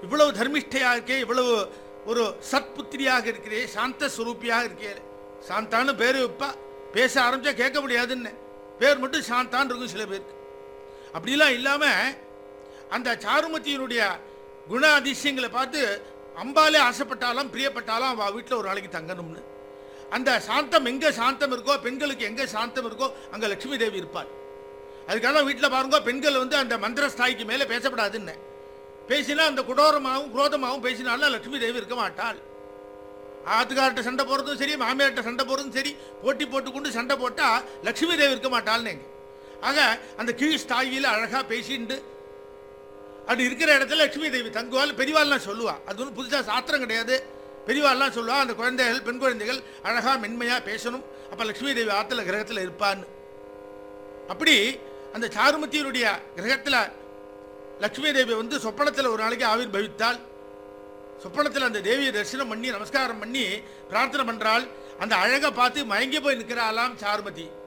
இவ்வளவு தர்மிஷ்டையாக இருக்கே இவ்வளவு ஒரு சத்புத்திரியாக இருக்கிறே சாந்த சுரூப்பியாக இருக்கே சாந்தான்னு பேர் வைப்பா பேச ஆரம்பிச்சா கேட்க முடியாதுன்னு பேர் மட்டும் சாந்தான்னு இருக்கும் சில பேருக்கு அப்படிலாம் இல்லாமல் அந்த சாருமதியினுடைய குண அதிசயங்களை பார்த்து அம்பாலே ஆசைப்பட்டாலும் பிரியப்பட்டாலும் அவள் வீட்டில் ஒரு நாளைக்கு தங்கணும்னு அந்த சாந்தம் எங்கே சாந்தம் இருக்கோ பெண்களுக்கு எங்கே சாந்தம் இருக்கோ அங்கே லட்சுமி தேவி இருப்பாள் அதுக்காக வீட்டில் பாருங்க பெண்கள் வந்து அந்த மந்திர ஸ்தாய்க்கு மேலே பேசப்படாதுன்னு பேசினா அந்த குடோரமாகவும் குரோதமாகவும் பேசினாலும் லட்சுமி தேவி இருக்க மாட்டாள் ஆத்துக்கார்ட்ட சண்டை போகிறதும் சரி மாமியார்ட்ட சண்டை போகிறதும் சரி போட்டி போட்டுக்கொண்டு சண்டை போட்டால் லட்சுமி தேவி இருக்க மாட்டாள்னு ஆக அந்த கீழ் ஸ்தாயியில் அழகாக பேசிண்டு அப்படி இருக்கிற இடத்துல லட்சுமி தேவி தங்குவாள் பெரியவாள்லாம் சொல்லுவா அது ஒன்றும் புதுசாக சாத்திரம் கிடையாது பெரியவாள்லாம் சொல்லுவா அந்த குழந்தைகள் பெண் குழந்தைகள் அழகாக மென்மையாக பேசணும் அப்போ லட்சுமி தேவி ஆற்றுல கிரகத்தில் இருப்பான்னு அப்படி அந்த சாருமதியினுடைய கிரகத்தில் லட்சுமி தேவி வந்து சொப்பனத்தில் ஒரு நாளைக்கு ஆவிர் பவித்தாள் சொப்பனத்தில் அந்த தேவியை தரிசனம் பண்ணி நமஸ்காரம் பண்ணி பிரார்த்தனை பண்ணுறாள் அந்த அழகை பார்த்து மயங்கி போய் நிற்கிறாளாம் சாருமதி